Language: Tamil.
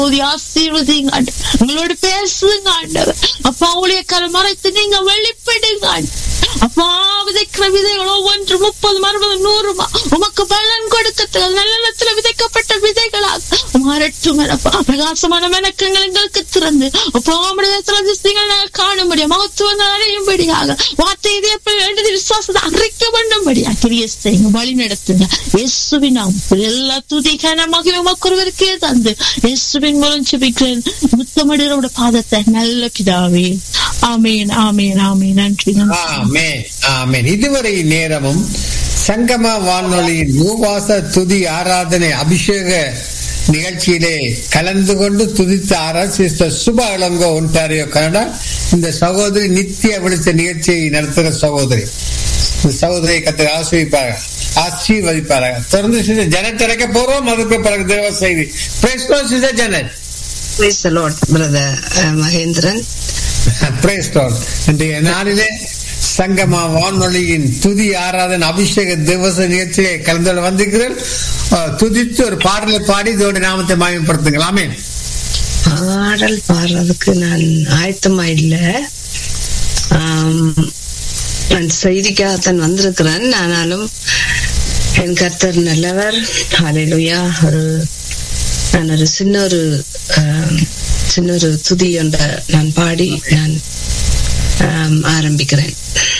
ஆசீர்வதிங்க ஆண்டவர். உங்களோட பேசுங்க ஆண்டவர் அப்பா ஊழியக்கார மறைத்து நீங்க வெளிப்படுங்க ஆண்டவர். அப்பா விதைக்கிற விதைகள் ஒவ்வொன்று முப்பது அறுபது நூறுமா உமக்கு பலன் கொடுக்க நல்ல நிலத்துல விதைக்கப்பட்ட விதைகளாக மாறட்டும் அப்பா பிரகாசமான மெனக்கங்கள் எங்களுக்கு திறந்து அப்பா நீங்கள் நாங்கள் காண முடியும் மகத்துவங்கள் அடையும்படியாக வார்த்தை இதே வேண்டியது விசுவாசத்தை அறிக்க பண்ணும்படியா கிரிய செய்யுங்க வழி நடத்துங்க இயேசுவின் நாமத்தில் எல்லா துதி கனமாக உமக்குருவருக்கே தந்து இயேசுவின் மூலம் செபிக்கிறேன் முத்தமிடரோட பாதத்தை நல்ல பிதாவே ஆமேன் ஆமேன் ஆமேன் நன்றி நன்றி ஆமென் ஆமென் இதுவரை நேரமும் சங்கம வானொலியின் மூவாச துதி ஆராதனை அபிஷேக நிகழ்ச்சியிலே கலந்து கொண்டு துதித்த ஆராய்ச்சி சுப இளங்கோ ஒன்டாரியோ கனடா இந்த சகோதரி நித்திய விழித்த நிகழ்ச்சியை நடத்துகிற சகோதரி இந்த சகோதரியை கத்து ஆசிரிப்பாங்க ஆசீர்வதிப்பார்கள் தொடர்ந்து சிஸ்டர் ஜனத் திறக்க போறோம் அதுக்கு பிறகு தேவ செய்தி sister Janath Praise the Lord, brother uh, Mahendran. Praise God. இன்றைய நாளிலே சங்கமா வானொலியின் துதி ஆராதன் அபிஷேக திவச நிகழ்ச்சியை கலந்து கொள்ள வந்திருக்கிறேன் அஹ், துதித்து ஒரு பாடலை பாடி இதோட நாமத்தை மாயப்படுத்துங்களாமே பாடல் பாடுறதுக்கு நான் ஆயத்தமா இல்ல ஆம், நான் செய்திக்காகத்தான் வந்திருக்கிறேன் ஆனாலும் என் கர்த்தர் நல்லவர் ஹalleluya ஒரு நான் ஒரு சின்ன ஒரு ஆம், சின்ன ஒரு துதி ஒன்றை நான் பாடி நான் ஆம், ஆரம்பிக்கிறேன்